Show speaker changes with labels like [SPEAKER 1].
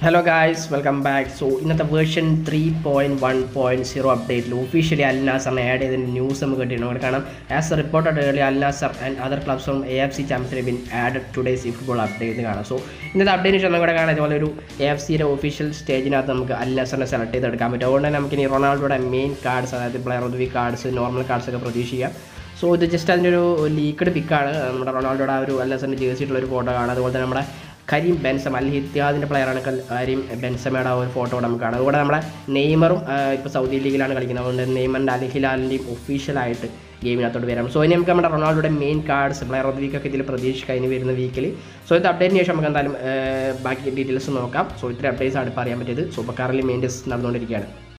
[SPEAKER 1] hello guys welcome back so ഇന്നത്തെ version three point one point zero അപ്ഡേറ്റിൽ officially Al നാസറിനെ add ചെയ്തതിൻ്റെ news നമുക്ക് കിട്ടിയിട്ടുണ്ട് അവിടെ കാണാം as reported early Al Nassr and other clubs from A F C champions been added today's ഈ football update കാണാം സോ ഇന്നത്തെ അപ്ഡേറ്റിന് ശേഷം നമുക്ക് കാണാം ഇതുപോലെ ഒരു എ എഫ് സിയുടെ ഒഫീഷ്യൽ സ്റ്റേജിനകത്ത് നമുക്ക് അൽ നാസറിനെ സെലക്ട് ചെയ്തെടുക്കാൻ പറ്റും അതുകൊണ്ട് തന്നെ നമുക്ക് ഇനി റൊണാൾഡോയുടെ മെയിൻ കാർഡ്സ് അതായത് player of the week cards normal cards ഒക്കെ പ്രതീക്ഷിക്കാം സോ ഇത് ജസ്റ്റ് അതിൻ്റെ ഒരു ലീക്ക്ഡ് പിക്കാണ് നമ്മുടെ റൊണാൾഡോയുടെ ആ ഒരു അൽ നാസറിൻ്റെ ജേഴ്സിയിട്ടുള്ള ഒരു ഫോട്ടോ കാണാം അതുപോലെ തന്നെ നമ്മുടെ കരീം ബെൻസം അൽ ഹിത്യാദിൻ്റെ പ്ലെയറാണ് കരീം ബെൻസമയുടെ ആ ഒരു ഫോട്ടോ നമുക്ക് കാണാം അതുകൂടെ നമ്മുടെ നെയ്മറും ഇപ്പോൾ സൗദി ലീഗിലാണ് കളിക്കുന്നത് അതുകൊണ്ട് നെയ്മറിൻ്റെ അൽ ഹിലാലിൻ്റെയും ഒഫീഷ്യലായിട്ട് ഗെയിമിനകത്തോട്ട് വരാം സോ ഇനി നമുക്ക് നമ്മുടെ റൊണാൾഡോയുടെ main cards player of the വീക്കൊക്കെ ഇതിൽ പ്രതീക്ഷിക്കാം ഇനി വരുന്ന വീക്കിൽ സോ ഇത് അപ്ഡേറ്റിന് ശേഷം നമുക്ക് എന്തായാലും ബാക്കി ഡീറ്റെയിൽസ് നോക്കാം സോ ഇത്ര അപ്ഡേറ്റ്സ് ആണ് ഇപ്പോൾ അറിയാൻ പറ്റിയത് സൂപ്പർ കാറിൽ മെയിൻറ്റെസ് നടന്നുകൊണ്ടിരിക്കുകയാണ്